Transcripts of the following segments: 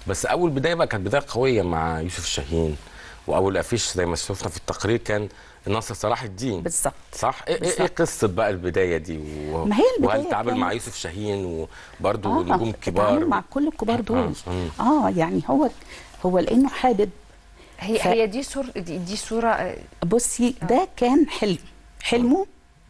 بس اول بدايه بقى كانت بدايه قويه مع يوسف شاهين واول افيش زي ما شفنا في التقرير كان الناصر صلاح الدين بالظبط صح ايه, إيه, إيه بالظبط. قصه بقى البدايه دي و... ما هي البداية وهل تعامل مع كانت- يوسف شاهين وبرده آه، نجوم كبار التعامل مع كل الكبار دول آه، مم. اه يعني هو هو لانه حابب هي ف- هي دي صور دي, دي صوره آه، بصي ده كان حلم حلمه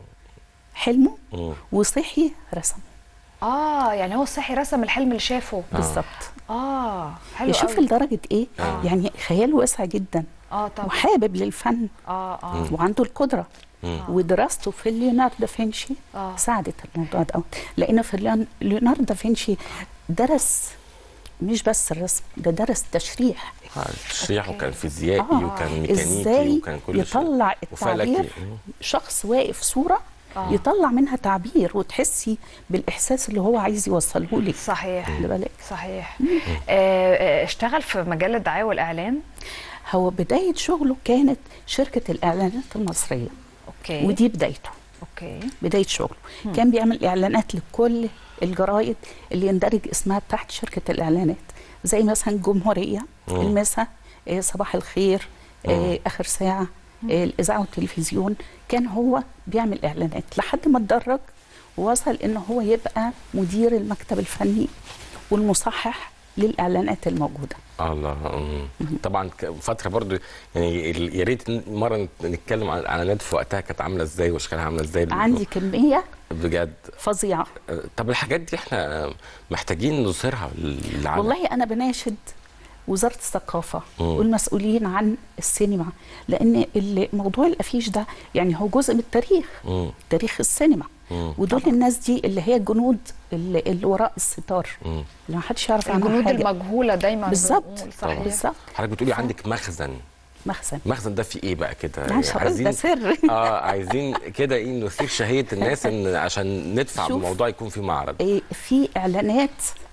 حلمه مم. وصحي رسم اه يعني هو صحي رسم الحلم اللي شافه بالظبط اه حلو يشوف قوي. لدرجه ايه آه. يعني خياله واسع جدا اه طبعا وحابب للفن اه اه وعنده القدره مم. ودراسته في ليوناردو دافنشي آه. ساعدت الموضوع ده لان في ليون- ليوناردو دافنشي درس مش بس الرسم ده درس تشريح آه، تشريح أوكي. وكان فيزيائي آه. وكان ميكانيكي ازاي وكان كل شيء يطلع وفلكي. التعبير مم. شخص واقف صوره آه. يطلع منها تعبير وتحسي بالاحساس اللي هو عايز يوصله لك صحيح خلي بالك صحيح آه آه، اشتغل في مجال الدعايه والاعلان هو بدايه شغله كانت شركه الاعلانات المصريه اوكي ودي بدايته اوكي بدايه شغله كان بيعمل اعلانات لكل الجرايد اللي يندرج اسمها تحت شركه الاعلانات زي مثلا الجمهوريه مم. المسا آه، صباح الخير آه، اخر ساعه آه، الاذاعه والتلفزيون كان هو بيعمل اعلانات لحد ما اتدرج ووصل ان هو يبقى مدير المكتب الفني والمصحح للاعلانات الموجوده الله مم. طبعا ك- فتره برضو يعني ال- يا ريت ن- مره نتكلم عن الاعلانات في وقتها كانت عامله ازاي واشكالها عامله ازاي عندي كميه بجد فظيعه آه، طب الحاجات دي احنا محتاجين نظهرها للعالم والله انا بناشد وزاره الثقافه مم. والمسؤولين عن السينما لان ال- موضوع الافيش ده يعني هو جزء من التاريخ مم. تاريخ السينما مم. ودول الناس دي اللي هي الجنود اللي, اللي وراء الستار مم. اللي ما حدش يعرف عنها الجنود حاجه المجهوله دايما بالظبط بنقول، طبعاً. صحيح بالظبط حضرتك بتقولي عندك مخزن مخزن المخزن ده فيه ايه بقى كده لا، مش هقول ده سر. اه عايزين كده ايه نثير شهيه الناس ان عشان ندفع شوف. بالموضوع يكون في معرض إيه، في اعلانات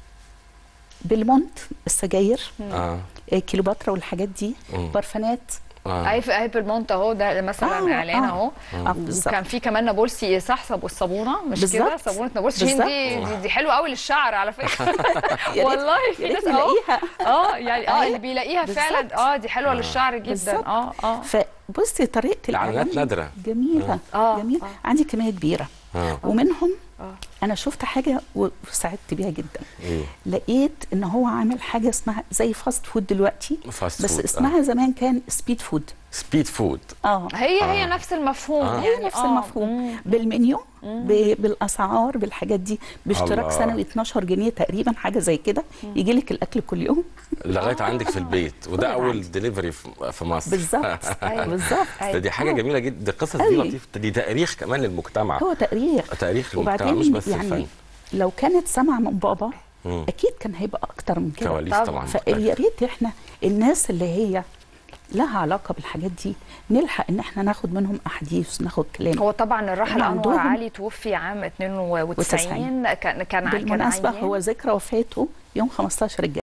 بالمونت السجاير اه إيه، كيلوباترا والحاجات دي مم. برفانات اه اي في ايبل مونت اهو ده مثلا آه، اعلان آه. اهو آه، بالظبط. وكان في كمان نابلسي صحصب والصابونه مش كده بالظبط. صابونه نابلسي شاهين دي, بالظبط. دي دي حلوه قوي للشعر على فكره يا ريت- والله يا في ريت ناس اهو نلاقيها. اه يعني اه أيوة. اللي بيلاقيها بالظبط. فعلا اه دي حلوه للشعر جدا بالظبط. اه اه فبصي طريقه الإعلانات الاعلان نادرة. جميله آه. جميله آه. عندي كميه كبيره اه ومنهم آه. انا شفت حاجه وسعدت بيها جدا ايه لقيت ان هو عامل حاجه اسمها زي فاست فود دلوقتي فاست بس فود، اسمها زمان كان سبيد فود سبيد فود اه هي هي نفس المفهوم آه. هي يعني نفس آه. المفهوم بالمنيو ب- بالاسعار بالحاجات دي باشتراك الله. سنوي 12 جنيه تقريبا حاجه زي كده يجي لك الاكل كل يوم لغايه عندك في البيت وده كل اول عندي. دليفري في في مصر بالظبط أيوة. بالظبط ده دي حاجه آه. جميله جدا دي قصص دي أوي. لطيفه دي تاريخ كمان للمجتمع هو تاريخ تاريخ المجتمع وبعدين مش بس يعني الفن لو كانت سمع من بابا مم. اكيد كان هيبقى اكتر من كده كواليس طبعاً. طبعا فيا ريت احنا الناس اللي هي لها علاقه بالحاجات دي نلحق ان احنا ناخد منهم احاديث ناخد كلام هو طبعا الراحل هم انور عندهم- علي توفي عام 92 كان كان بالمناسبه عيان. هو ذكرى وفاته يوم 15 الجاي